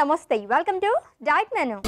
నమస్తే welcome to diet menu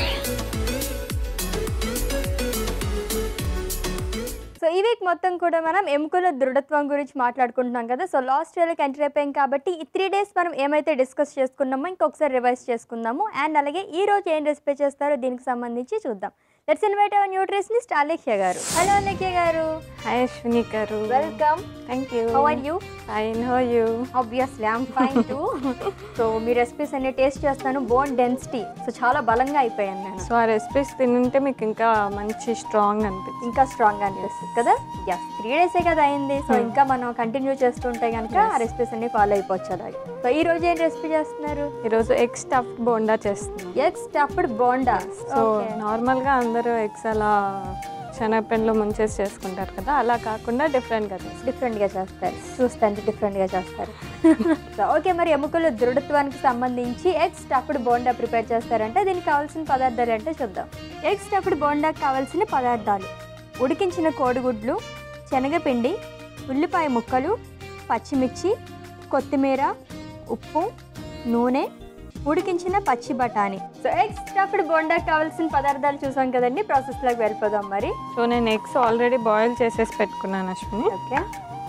so ఈ week మొత్తం కూడా మనం ఎముకల దృఢత్వం గురించి మాట్లాడుకుంటున్నాం కదా సో లాస్ట్ ఇయర్కి ఎంటర్ అయిపోయాం కాబట్టి ఈ త్రీ డేస్ మనం ఏమైతే డిస్కస్ చేసుకున్నామో ఇంకొకసారి రివైజ్ చేసుకుందాము అండ్ అలాగే ఈ రోజు ఏం రెసిపీ చేస్తారో దీనికి సంబంధించి చూద్దాం let's invite our nutritionist Alekhya garu hello Alekhya garu hi Ashwini garu welcome thank you how are you fine how you obviously I'm fine too so మీ రెసిపీస్ అన్ని టేస్ట్ చేస్తాను బోన్ డెన్సిటీ సో చాలా బలంగా అయిపోయాను నేను సో ఆ రెసిపీస్ తింటే మీకు ఇంకా మంచి స్ట్రాంగ్ అనిపిస్తుంది ఇంకా స్ట్రాంగ్ అనిపిస్తుంది కదా ఎస్ త్రీ డేసే కదా అయింది సో ఇంకా మనం కంటిన్యూ చేస్తుంటే కనుక ఆ రెసిపీస్ అన్ని ఫాలో అయిపోవచ్చు అలాగే సో ఈ రోజు ఏం రెసిపీ చేస్తున్నారు ఈరోజు ఎగ్ స్టఫ్డ్ బోండా చేస్తున్నాం ఎగ్ స్టఫ్డ్ బోండా సో నార్మల్గా అందరూ ఎగ్స్ అలా శనగపిండిలో ముంచేసి చేసుకుంటారు కదా అలా కాకుండా డిఫరెంట్గా చేస్తాం డిఫరెంట్గా చేస్తారు చూస్తానికి డిఫరెంట్గా చేస్తారు సో ఓకే మరి ఎముకల దృఢత్వానికి సంబంధించి ఎగ్ స్టఫ్డ్ బోండా ప్రిపేర్ చేస్తారంటే దీనికి కావాల్సిన పదార్థాలు అంటే చూద్దాం ఎగ్ స్టఫ్డ్ బోండాకి కావాల్సిన పదార్థాలు ఉడికించిన కోడిగుడ్లు శనగపిండి ఉల్లిపాయ ముక్కలు పచ్చిమిర్చి కొత్తిమీర ఉప్పు నూనె ఉడికించిన పచ్చి బఠానీ సో ఎగ్ స్టఫ్డ్ బోండాకి కావాల్సిన పదార్థాలు చూసాం కదండి ప్రాసెస్లోకి వెళ్ళిపోదాం మరి సో నేను ఎగ్స్ ఆల్రెడీ బాయిల్ చేసేసి పెట్టుకున్నాను అశ్విని ఓకే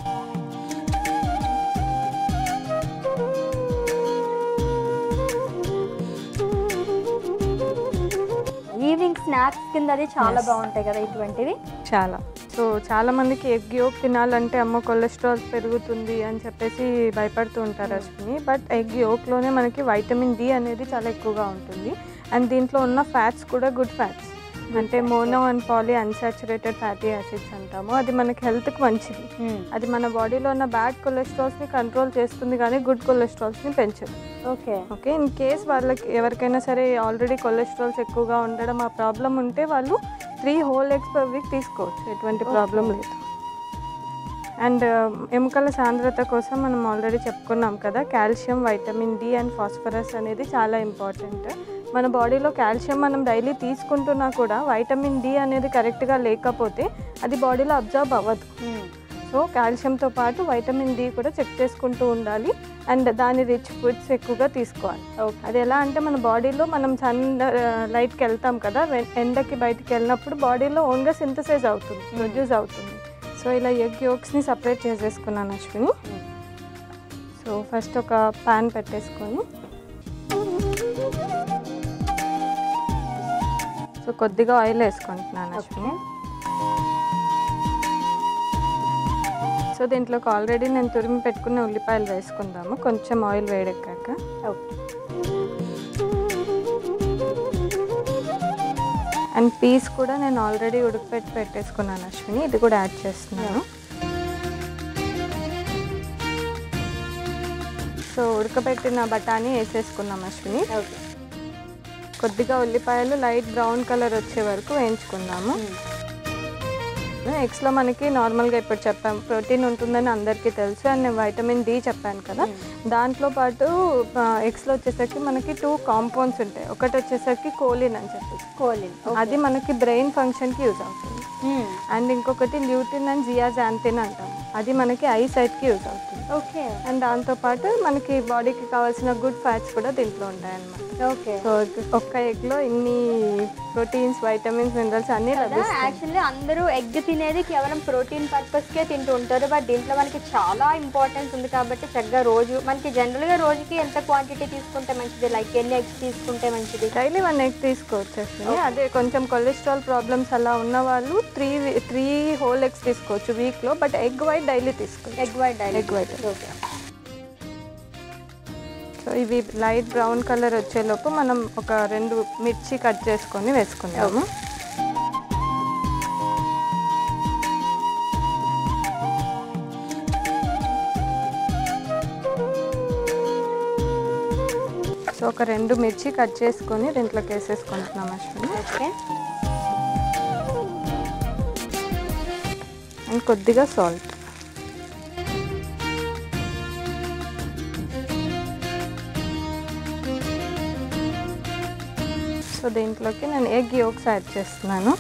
ఈవినింగ్ స్నాక్స్ కింద అది చాలా బాగుంటాయి కదా ఇటువంటివి చాలా సో చాలా మందికి ఎగ్ యోక్ తినాలంటే అమ్మ కొలెస్ట్రాల్ పెరుగుతుంది అని చెప్పేసి భయపడుతూ ఉంటారు అశ్విని బట్ ఎగ్ యోక్లోనే మనకి వైటమిన్ డి అనేది చాలా ఎక్కువగా ఉంటుంది అండ్ దీంట్లో ఉన్న ఫ్యాట్స్ కూడా గుడ్ ఫ్యాట్స్ అంటే mono and poly unsaturated fatty acids అంటాము అది మనకి హెల్త్కి మంచిది అది మన బాడీలో ఉన్న బ్యాడ్ కొలెస్ట్రాల్స్ని కంట్రోల్ చేస్తుంది కానీ గుడ్ కొలెస్ట్రాల్స్ని పెంచదు ఓకే ఓకే ఇన్ కేస్ వాళ్ళకి ఎవరికైనా సరే ఆల్రెడీ కొలెస్ట్రాల్స్ ఎక్కువగా ఉండడం ఆ ప్రాబ్లం ఉంటే వాళ్ళు three whole eggs per week తీసుకోవచ్చు ఎటువంటి ప్రాబ్లం లేదు అండ్ ఎముకల సాంద్రత కోసం మనం ఆల్రెడీ చెప్పుకున్నాం కదా calcium vitamin D and phosphorus అనేది చాలా ఇంపార్టెంట్ మన బాడీలో కాల్షియం మనం డైలీ తీసుకుంటున్నా కూడా వైటమిన్ డి అనేది కరెక్ట్గా లేకపోతే అది బాడీలో అబ్జర్వ్ అవ్వదు సో కాల్షియంతో పాటు వైటమిన్ డి కూడా చెక్ చేసుకుంటూ ఉండాలి అండ్ దాని రిచ్ ఫుడ్స్ ఎక్కువగా తీసుకోవాలి ఓకే అది ఎలా అంటే మన బాడీలో మనం సన్ లైట్కి వెళ్తాం కదా వె- ఎండకి బయటికి వెళ్ళినప్పుడు బాడీలో ఓన్గా సింథసైజ్ అవుతుంది ప్రొడ్యూస్ అవుతుంది సో ఇలా ఎగ్ యోక్స్ని సపరేట్ చేసేసుకున్నాను అశ్విని సో ఫస్ట్ ఒక ప్యాన్ పెట్టేసుకొని సో కొద్దిగా ఆయిల్ వేసుకుంటున్నాను అశ్విని సో దీంట్లోకి ఆల్రెడీ నేను తురిమి పెట్టుకున్న ఉల్లిపాయలు వేసుకుందాము కొంచెం ఆయిల్ వేడెక్కాక ఓకే అండ్ పీస్ కూడా నేను ఆల్రెడీ ఉడకపెట్టి పెట్టేసుకున్నాను అశ్విని ఇది కూడా యాడ్ చేస్తున్నాను సో ఉడకబెట్టిన బఠానీ వేసేసుకున్నాం అశ్విని ఓకే కొద్దిగా ఉల్లిపాయలు లైట్ బ్రౌన్ కలర్ వచ్చే వరకు వేయించుకుందాము ఎగ్స్లో మనకి నార్మల్గా ఇప్పుడు చెప్పాం ప్రోటీన్ ఉంటుందని అందరికీ తెలుసు అండ్ నేను వైటమిన్ డి చెప్పాను కదా దాంట్లో పాటు ఎగ్స్లో వచ్చేసరికి మనకి టూ కాంపౌండ్స్ ఉంటాయి ఒకటి వచ్చేసరికి కోలిన్ అని చెప్పేసి కోలిన్ అది మనకి బ్రెయిన్ ఫంక్షన్కి యూజ్ అవుతుంది అండ్ ఇంకొకటి ల్యూటిన్ అండ్ జియాజాంతిన్ అంటాం అది మనకి ఐ సైట్కి యూజ్ అవుతుంది ఓకే అండ్ దాంతోపాటు మనకి బాడీకి కావాల్సిన గుడ్ ఫ్యాట్స్ కూడా దీంట్లో ఉంటాయన్నమాట ఓకే సో ఒక్క ఎగ్లో ఇన్ని ప్రోటీన్స్ వైటమిన్స్ మినరల్స్ అన్నీ లభిస్తాయి యాక్చువల్లీ అందరూ ఎగ్ తినేది కేవలం ప్రోటీన్ పర్పస్కే తింటూ ఉంటారు బట్ దీంట్లో మనకి చాలా ఇంపార్టెన్స్ ఉంది కాబట్టి చక్కగా రోజు మనకి జనరల్గా రోజుకి ఎంత క్వాంటిటీ తీసుకుంటే మంచిది లైక్ ఎన్ని ఎగ్స్ తీసుకుంటే మంచిది డైలీ వన్ ఎగ్ తీసుకోవచ్చు అసలు అదే కొంచెం కొలెస్ట్రాల్ ప్రాబ్లమ్స్ అలా ఉన్న వాళ్ళు త్రీ త్రీ హోల్ ఎగ్స్ తీసుకోవచ్చు వీక్లో బట్ ఎగ్ వైట్ డైలీ తీసుకోవచ్చు egg white daily egg white okay so ఇవి లైట్ బ్రౌన్ కలర్ వచ్చేలోపు మనం ఒక రెండు మిర్చి కట్ చేసుకొని వేసుకుందాము సో ఒక రెండు మిర్చి కట్ చేసుకొని దీంట్లోకి వేసేసుకుంటున్నాం అశ్విని ఓకే అండ్ కొద్దిగా సాల్ట్ సో దీంట్లోకి నేను ఎగ్ యోక్స్ యాడ్ చేస్తున్నాను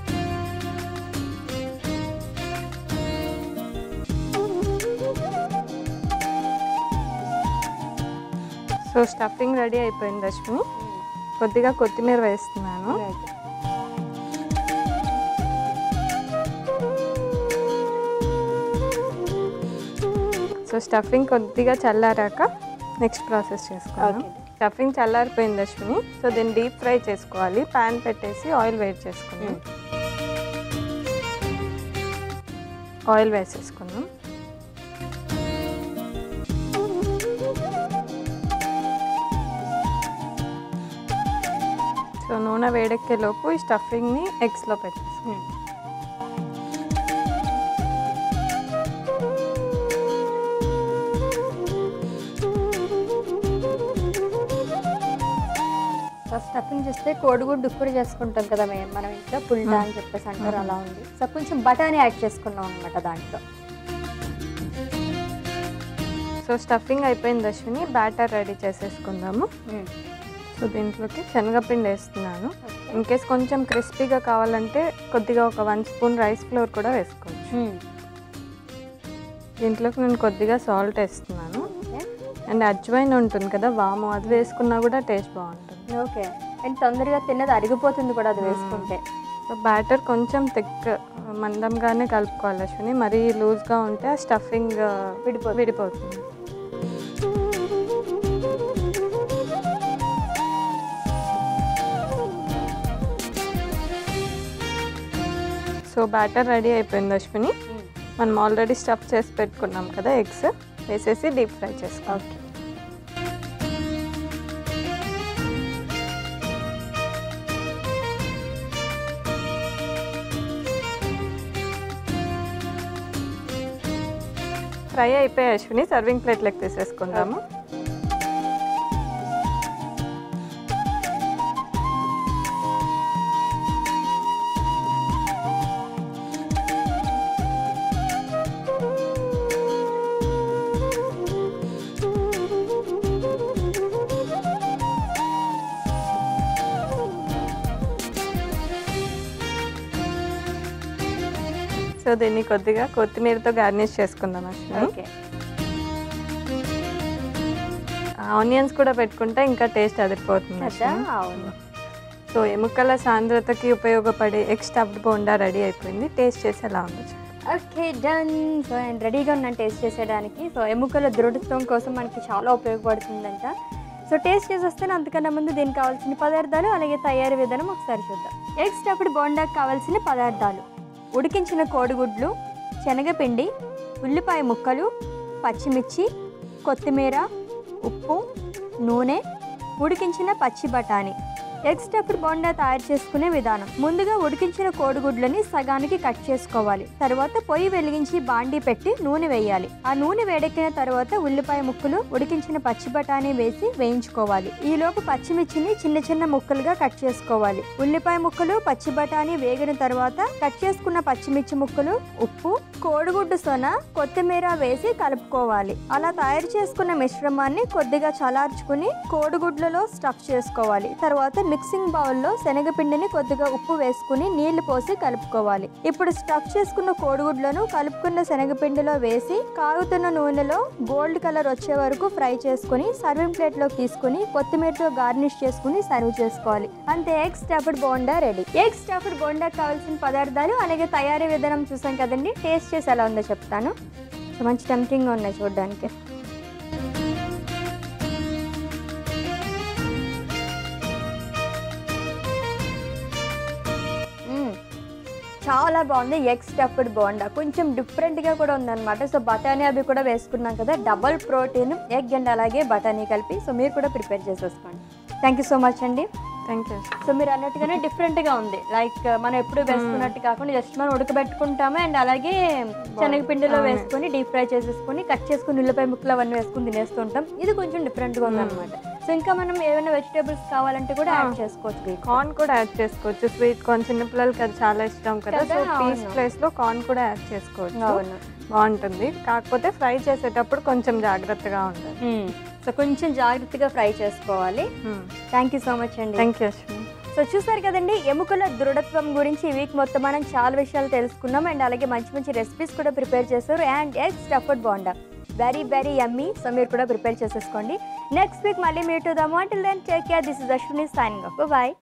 సో సో స్టఫింగ్ రెడీ అయిపోయింది అశ్విని కొద్దిగా కొత్తిమీర వేస్తున్నాను సో స్టఫింగ్ కొద్దిగా చల్లారాక నెక్స్ట్ ప్రాసెస్ చేసుకోవాలి Okay. స్టఫింగ్ చల్లారిపోయింది అశ్విని సో దీన్ని డీప్ ఫ్రై చేసుకోవాలి ప్యాన్ పెట్టేసి ఆయిల్ వేట్ చేసుకుందాం ఆయిల్ వేసేసుకుందాం సో నూనె వేడెక్కే లోపు ఈ స్టఫింగ్ని ఎగ్స్లో పెట్టేసుకుందాం సో స్టఫింగ్ చూస్తే కోడిగుడ్డు ఉక్కుడు చేసుకుంటాం కదా మేము మనం ఇంట్లో పుల్టా అని చెప్పేసి అంటారు అలా ఉంది సో కొంచెం బఠానీ యాడ్ చేసుకున్నాం అనమాట దాంట్లో సో స్టఫింగ్ అయిపోయింది అశ్విని బ్యాటర్ రెడీ చేసేసుకుందాము సో దీంట్లోకి శనగపిండి వేస్తున్నాను ఇన్ కేస్ కొంచెం క్రిస్పీగా కావాలంటే కొద్దిగా ఒక వన్ స్పూన్ రైస్ ఫ్లోర్ కూడా వేసుకోవచ్చు దీంట్లోకి నేను కొద్దిగా సాల్ట్ వేస్తున్నాను అండ్ అజ్వైన్ ఉంటుంది కదా వాము అది వేసుకున్నా కూడా టేస్ట్ బాగుంటుంది ఓకే అండ్ తొందరగా తిన్నది అరిగిపోతుంది కూడా అది వేసుకుంటే సో బ్యాటర్ కొంచెం థిక్ మందంగానే కలుపుకోవాలి అశ్విని మరీ లూజ్గా ఉంటే ఆ స్టఫింగ్ విడిపోతుంది. విడిపోతుంది సో బ్యాటర్ రెడీ అయిపోయింది అశ్విని మనం ఆల్రెడీ స్టఫ్ చేసి పెట్టుకున్నాం కదా ఎగ్స్ వేసేసి డీప్ ఫ్రై చేసుకోవాలి ఓకే ఫ్రై అయిపోయి అశ్విని సర్వింగ్ ప్లేట్లోకి తీసేసుకుందాము సో దీన్ని కొద్దిగా కొత్తిమీరతో గార్నిష్ చేసుకుందాం అశ్విని ఓకే ఆనియన్స్ కూడా పెట్టుకుంటే ఇంకా టేస్ట్ అదిరిపోతుంది కదా అశ్విని. అవును సో ఎముకల సాంద్రతకి ఉపయోగపడే ఎగ్ స్టఫ్డ్ బోండా రెడీ అయిపోయింది టేస్ట్ చేసి ఎలా ఉంది చెప్పు. ఓకే డన్ సో నేను రెడీగా ఉన్నాను టేస్ట్ చేసేయడానికి సో ఎముకల దృఢత్వం కోసం మనకి చాలా ఉపయోగపడుతుందంట సో టేస్ట్ చేసి వస్తేనే అంతకన్నా ముందు దీనికి కావాల్సిన పదార్థాలు అలాగే తయారీ విధానం ఒకసారి చూద్దాం ఎగ్ స్టఫ్డ్ బోండాకి కావాల్సిన పదార్థాలు ఉడికించిన కోడిగుడ్లు శనగపిండి ఉల్లిపాయ ముక్కలు పచ్చిమిర్చి కొత్తిమీర ఉప్పు నూనె ఉడికించిన పచ్చి బఠానీ ఎగ్ స్టఫ్డ్ బోండా తయారు చేసుకునే విధానం ముందుగా ఉడికించిన కోడిగుడ్లని సగానికి కట్ చేసుకోవాలి తర్వాత పొయ్యి వెలిగించి బాండీ పెట్టి నూనె వేయాలి ఆ నూనె వేడెక్కిన తర్వాత ఉల్లిపాయ ముక్కలు ఉడికించిన పచ్చి బఠానీ వేసి వేయించుకోవాలి ఈ లోపు పచ్చిమిర్చిని చిన్న చిన్న ముక్కలుగా కట్ చేసుకోవాలి ఉల్లిపాయ ముక్కలు పచ్చి బఠానీ వేగిన తర్వాత కట్ చేసుకున్న పచ్చిమిర్చి ముక్కలు ఉప్పు కోడిగుడ్డు సొన కొత్తిమీర వేసి కలుపుకోవాలి అలా తయారు చేసుకున్న మిశ్రమాన్ని కొద్దిగా చలార్చుకుని కోడిగుడ్లలో స్టఫ్ చేసుకోవాలి తర్వాత మిక్సింగ్ బౌల్లో శనగపిండిని కొద్దిగా ఉప్పు వేసుకుని నీళ్లు పోసి కలుపుకోవాలి ఇప్పుడు స్టఫ్ చేసుకున్న కోడిగుడ్లను కలుపుకున్న శనగపిండిలో వేసి కాగుతున్న నూనెలో గోల్డ్ కలర్ వచ్చే వరకు ఫ్రై చేసుకుని సర్వింగ్ ప్లేట్లో తీసుకుని కొత్తిమీరతో గార్నిష్ చేసుకుని సర్వ్ చేసుకోవాలి అంతే egg stuffed bonda ready egg stuffed bonda కావాల్సిన పదార్థాలు అలాగే తయారీ విధానం చూసాం కదండి టేస్ట్ చేసి ఎలా ఉందో చెప్తాను సో మంచి టెంప్టింగ్గా ఉన్నాయి చూడడానికి మ్మ్. చాలా బాగుంది ఎగ్ స్టఫ్డ్ బోండా కొంచెం డిఫరెంట్గా కూడా ఉందన్నమాట సో బఠానీ అవి కూడా వేసుకున్నాం కదా డబల్ ప్రోటీన్ ఎగ్ అండ్ అలాగే బఠానీ కలిపి సో మీరు కూడా ప్రిపేర్ చేసేసుకోండి థ్యాంక్ యూ సో మచ్ అండి థ్యాంక్ యూ సో మీరు అన్నట్టుగానే డిఫరెంట్గా ఉంది లైక్ మనం ఎప్పుడు వేసుకున్నట్టు కాకుండా జస్ట్ మనం ఉడకబెట్టుకుంటాము అండ్ అలాగే శనగపిండిలో అవును. వేసుకొని డీప్ ఫ్రై చేసేసుకొని కట్ చేసుకుని ఉల్లిపాయ ముక్కలు అవన్నీ వేసుకుని తినేస్తుంటాం ఇది కొంచెం డిఫరెంట్గా ఉంది అనమాట సో ఇంకా మనం ఏమైనా వెజిటేబుల్స్ కావాలంటే కూడా యాడ్ చేసుకోవచ్చు వీటిలో. కార్న్ కూడా యాడ్ చేసుకోవచ్చు స్వీట్ కార్న్ చిన్నపిల్లలకి అది చాలా ఇష్టం కదా కదా, సో పీస్ అవును. ప్లేస్ లో కార్న్ కూడా యాడ్ చేసుకోవచ్చు అవును బాగుంటుంది కాకపోతే ఫ్రై చేసేటప్పుడు కొంచెం జాగ్రత్తగా ఉండాలి సో కొంచెం జాగ్రత్తగా ఫ్రై చేసుకోవాలి థ్యాంక్ యూ సో మచ్ అండి థ్యాంక్ యూ అశ్విని సో చూసారు కదండి ఎముకల దృఢత్వం గురించి ఈ వీక్ మొత్తం మనం చాలా విషయాలు తెలుసుకున్నాం అండ్ అలాగే మంచి మంచి రెసిపీస్ కూడా ప్రిపేర్ చేశారు and egg stuffed bonda very very yummy so మీరు కూడా ప్రిపేర్ చేసేసుకోండి నెక్స్ట్ వీక్ మళ్ళీ మీట్ అవుదాము అంటే then take care this is Ashwini signing up bye